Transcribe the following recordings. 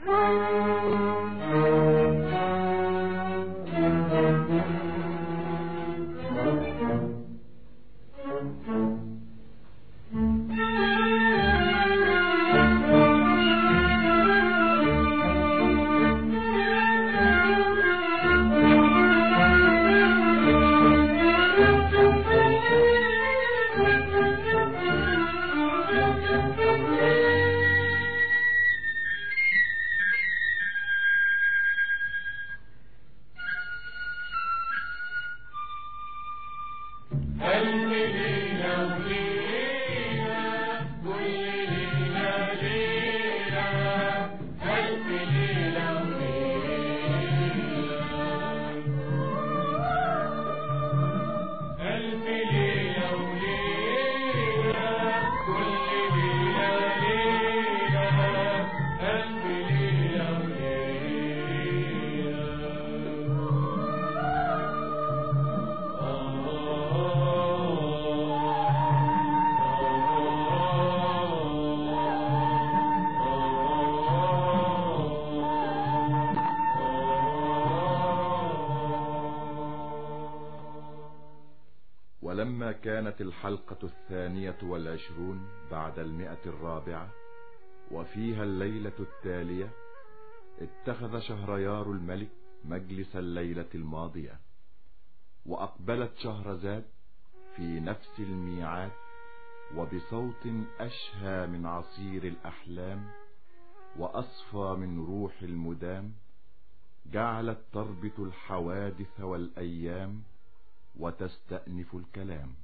ولما كانت الحلقة الثانية والعشرون بعد المئة الرابعة وفيها الليلة التالية اتخذ شهريار الملك مجلس الليلة الماضية وأقبلت شهرزاد في نفس الميعاد وبصوت أشهى من عصير الأحلام وأصفى من روح المدام جعلت تربط الحوادث والأيام وتستأنف الكلام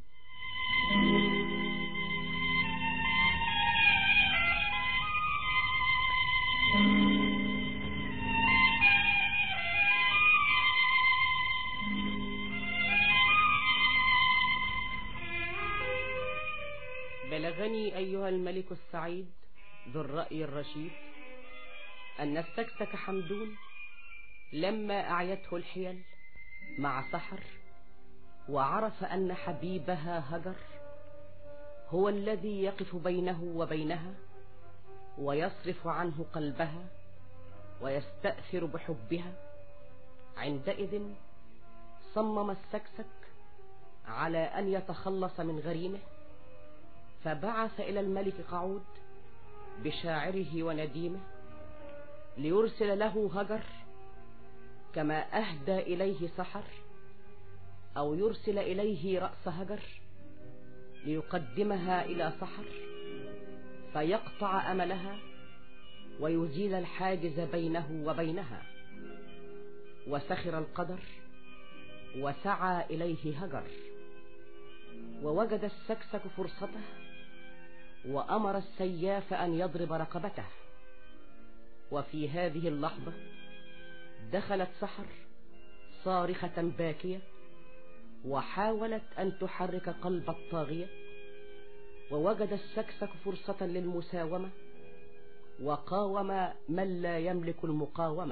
بلغني أيها الملك السعيد ذو الرأي الرشيد أن السكسك حمدون لما أعيته الحيل مع سحر وعرف أن حبيبها هجر هو الذي يقف بينه وبينها ويصرف عنه قلبها ويستأثر بحبها عندئذ صمم السكسك على أن يتخلص من غريمه فبعث إلى الملك قعود بشاعره ونديمه ليرسل له هجر كما أهدى إليه سحر أو يرسل إليه رأس هجر ليقدمها إلى سحر فيقطع أملها ويزيل الحاجز بينه وبينها وسخر القدر وسعى إليه هجر ووجد السكسك فرصته وأمر السياف أن يضرب رقبته وفي هذه اللحظة دخلت سحر صارخة باكية وحاولت أن تحرك قلب الطاغية ووجد السكسك فرصة للمساومة وقاوم من لا يملك المقاومة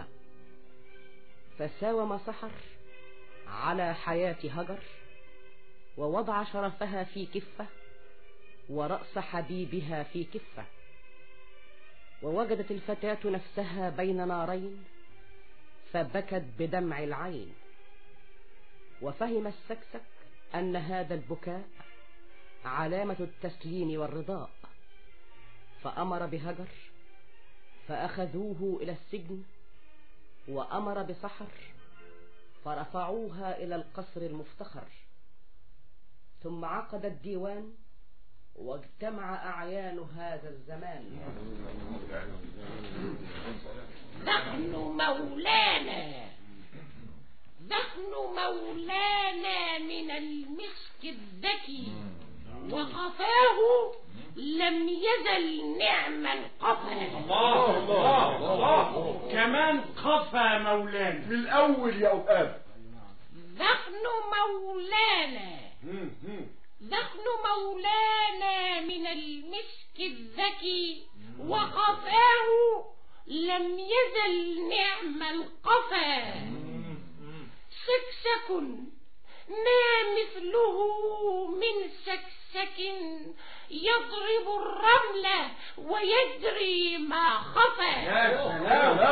فساوم سحر على حياة هجر ووضع شرفها في كفة ورأس حبيبها في كفة ووجدت الفتاة نفسها بين نارين فبكت بدمع العين وفهم السكسك أن هذا البكاء علامة التسليم والرضاء فأمر بهجر فأخذوه إلى السجن وأمر بسحر فرفعوها إلى القصر المفتخر ثم عقد الديوان واجتمع أعيان هذا الزمان نحن مولانا نحن مولانا من المسك الذكي وقفاه لم يزل نعم القفا الله الله الله كمان قفا مولانا من الأول يا أباب نحن مولانا نحن مولانا من المسك الذكي وقفاه لم يزل نعم القفا سكسك ما مثله من سكسك يضرب الرمل ويجري ما خفى يا سلام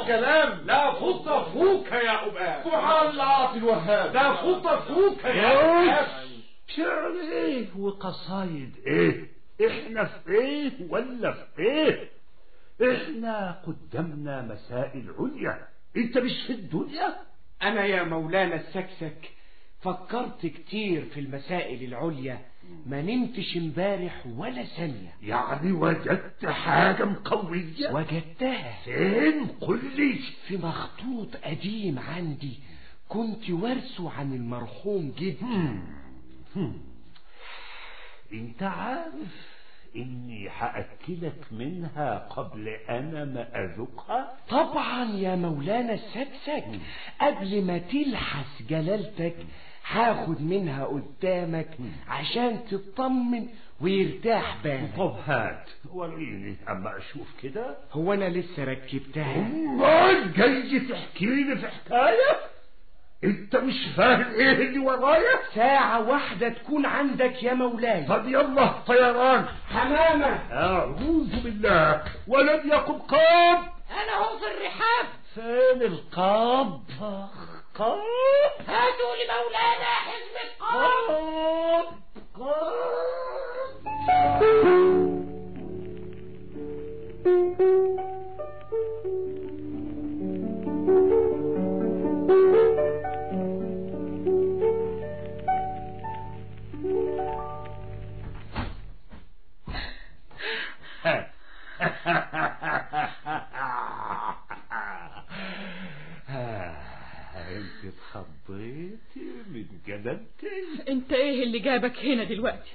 كلام لا فط فوك يا أباب سبحان الله عاطي الوهاب ده فط فوك يا أباب شعر ايه وقصايد ايه احنا في ايه ولا في ايه احنا قدامنا مسائل عليا انت مش في الدنيا أنا يا مولانا السكسك فكرت كتير في المسائل العليا ما نمتش امبارح ولا ثانية يعني وجدت حاجة مقوية وجدتها فين قل لي في مخطوط قديم عندي كنت وارثه عن المرحوم جدي انت عارف اني هاكلك منها قبل انا ما اذوقها طبعا يا مولانا السكسك قبل ما تلحس جلالتك هاخد منها قدامك عشان تطمن ويرتاح بالك طب هات وريني اما اشوف كده هو انا لسه ركبتها امال جاي تحكي لي في حكايه انت مش فاهم ايه اللي ورايا ساعة واحدة تكون عندك يا مولاي طب يلا طيران حمامة اعوذ بالله ولم يكن قاب انا هو في الرحاب فين القاب قاب هاتوا لمولانا حزب القمر قاب قاب انت اتخضيتي من جلالتي انت ايه اللي جابك هنا دلوقتي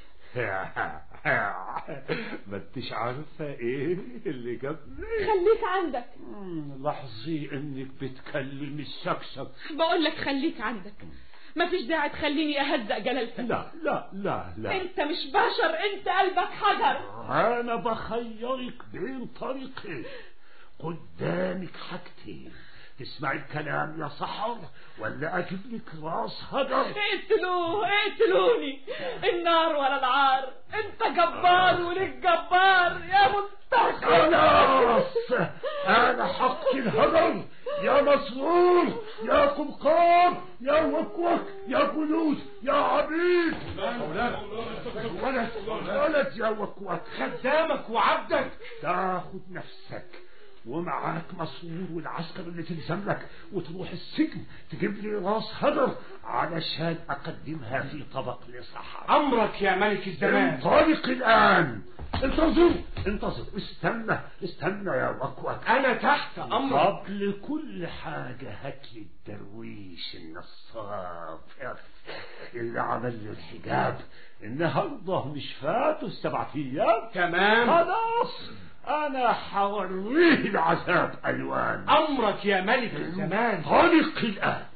ما انتش عارفه ايه اللي جابني خليك عندك مم، لاحظي انك بتكلمي السكسك بقول لك خليك عندك مفيش داعي تخليني اهزق جلالتك لا لا لا لا انت مش بشر انت قلبك حجر انا بخيرك بين طريقين قدامك حاجتين تسمعي الكلام يا سحر ولا اجيب لك راس هدر اقتلوه اقتلوني النار ولا العار انت جبار وليك جبار يا منتقم خلاص انا حق الهدر يا مسرور يا قمقام يا وكوك يا جلوس يا عبيد ولد ولد يا وكوك خدامك وعبدك تاخد نفسك ومعاك مسرور والعسكر اللي تلزم لك وتروح السجن تجيب لي راس هدر علشان اقدمها في طبق لصحر امرك يا ملك الزمان انطلق الان انتظر انتظر استنى استنى يا وكوك انا تحت امرك قبل كل حاجة هات لي الدرويش النصاب اللي عمل لي الحجاب النهارده مش فاتوا السبع ايام تمام خلاص انا حوريه العذاب الوان امرك يا ملك الزمان انطلق الان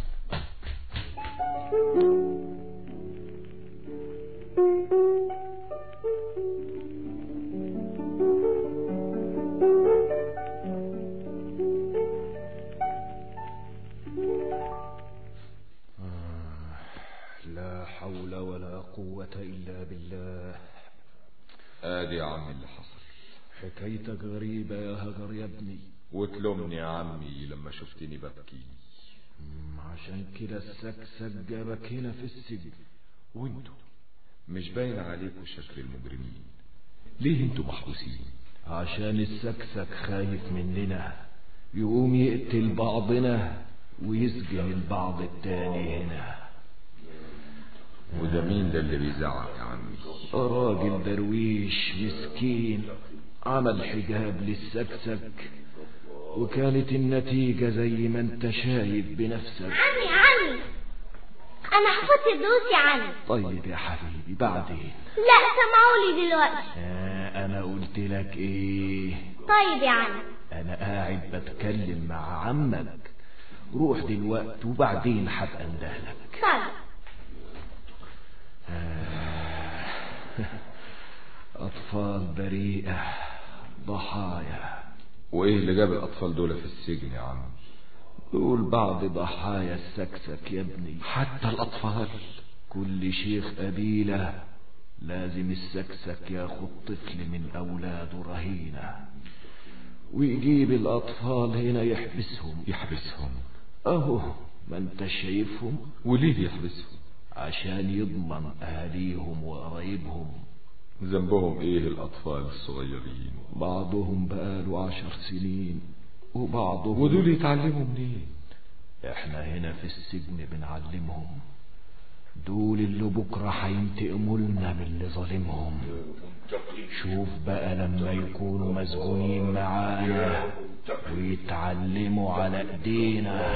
لا حول ولا قوة إلا بالله ادي يا عمي اللي حصل حكايتك غريبة يا هجر يا ابني وتلومني يا عمي لما شفتني ببكي مم، عشان كده السكسك جابك هنا في السجن وانتوا مش باين عليكم شكل المجرمين ليه انتوا محبوسين عشان السكسك خايف مننا يقوم يقتل بعضنا ويسجن البعض التاني هنا وده مين ده اللي بيزعق يا عمي راجل درويش مسكين عمل حجاب للسكسك وكانت النتيجة زي ما انت شايف بنفسك عمي عمي انا هفوت الدروس يا عمي طيب يا حبيبي بعدين لا سمعوا لي دلوقتي آه انا قلت لك ايه طيب يا عمي انا قاعد بتكلم مع عمك روح دلوقتي وبعدين هبقى اندهلك طيب اطفال بريئة ضحايا وايه اللي جاب الاطفال دول في السجن يا عمي دول بعض ضحايا السكسك يا ابني حتى الاطفال كل شيخ قبيلة لازم السكسك ياخد طفل من أولاده رهينة ويجيب الأطفال هنا يحبسهم يحبسهم أهو ما انت شايفهم وليه يحبسهم عشان يضمن أهاليهم وقرايبهم ذنبهم ايه الاطفال الصغيرين بعضهم بقاله عشر سنين وبعضهم ودول يتعلموا منين احنا هنا في السجن بنعلمهم دول اللي بكرة هينتقموا لنا من اللي ظالمهم شوف بقى لما يكونوا مسجونين معانا ويتعلموا على ايدينا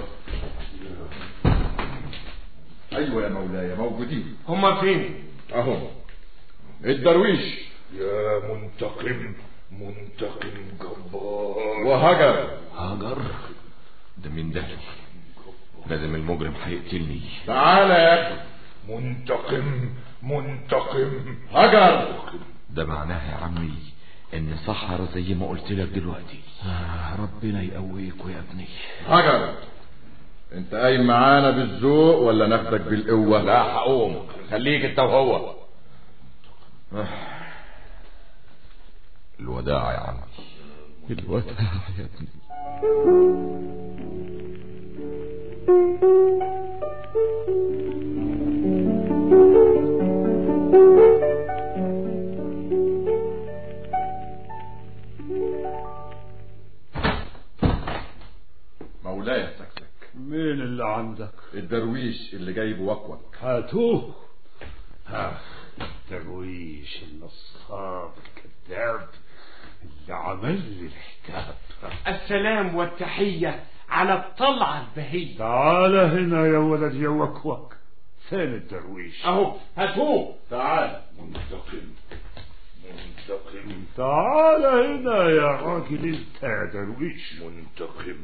ايوه يا مولاي موجودين هما فين اهو الدرويش يا منتقم منتقم جبار وهجر هجر ده مين ده لازم المجرم هيقتلني تعالى يا اخي منتقم منتقم هجر ده معناها يا عمي ان سحر زي ما قلت لك دلوقتي آه ربنا يقويكوا يا ابني هجر انت قايم معانا بالذوق ولا ناخدك بالقوة لا هقوم خليك انت وهو الوداع يا عمي الوداع يا ابني مولاي السكسك مين اللي عندك الدرويش اللي جايبه وكوك هاتوه ها الدرويش النصاب الكذاب اللي عمل لي الحكاية السلام والتحية على الطلعة البهية تعال هنا يا ولد يا وكوك فين الدرويش اهو هاتوه تعال منتقم منتقم تعال هنا يا راجل انت يا درويش منتقم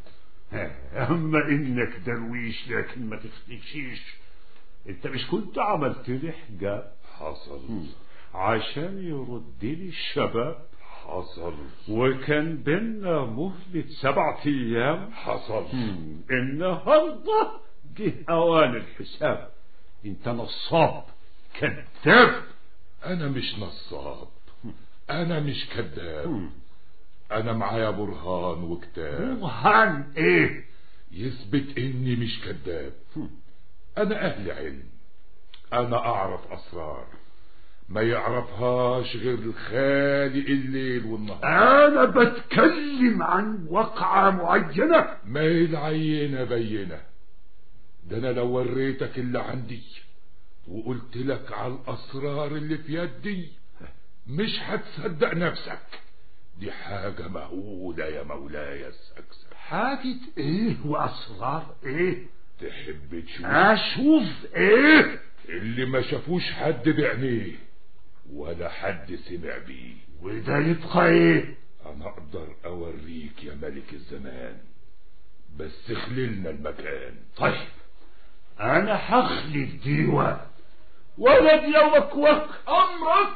اما انك درويش لكن ما تختشيش انت مش كنت عملت لي حجاب حصل عشان يرد لي الشباب حصل وكان بينا مهلة سبعة ايام حصل هم، النهارده جه اوان الحساب انت نصاب كذاب انا مش نصاب انا مش كذاب انا معايا برهان وكتاب برهان ايه يثبت اني مش كذاب انا اهل علم انا اعرف اسرار ما يعرفهاش غير الخالق الليل والنهار انا بتكلم عن وقعة معينة ما هي العينة بينة ده انا لو وريتك اللي عندي وقلت لك على الاسرار اللي في يدي مش هتصدق نفسك دي حاجة مهولة يا مولاي السكسك حاجة ايه واسرار ايه تحب تشوف اشوف ايه اللي ما شافوش حد بعينيه ولا حد سمع بيه وده يبقى ايه انا اقدر اوريك يا ملك الزمان بس خللنا المكان طيب انا هخلي الديوان ولد يا وكوك امرك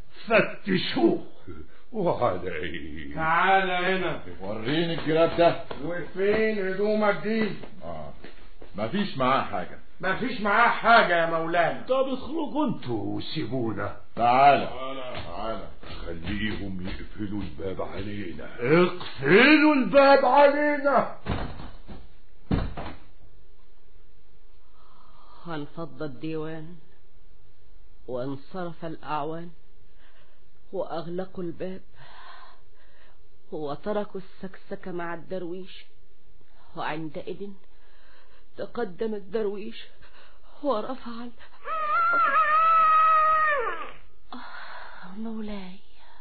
فتشوه وعلى ايه تعال هنا وريني الجراب ده وفين هدومك دي اه مفيش معاه حاجة مفيش معاه حاجة يا مولانا طب اخرجوا انتوا وسيبونا تعالى تعالى خليهم يقفلوا الباب علينا اقفلوا الباب علينا وانفض الديوان وانصرف الأعوان وأغلقوا الباب وتركوا السكسك مع الدرويش وعندئذ تقدم الدرويش ورفع ال... آه، مولاي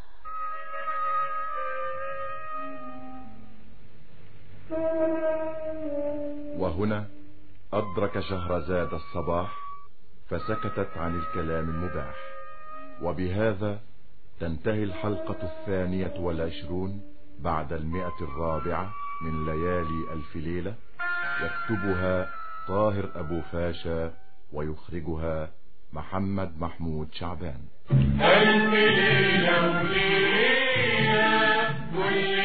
وهنا أدرك شهرزاد الصباح فسكتت عن الكلام المباح وبهذا تنتهي الحلقة الثانية والعشرون بعد المئة الرابعة من ليالي ألف ليلة يكتبها طاهر أبو فاشا ويخرجها محمد محمود شعبان ألف ليلة وليلة كل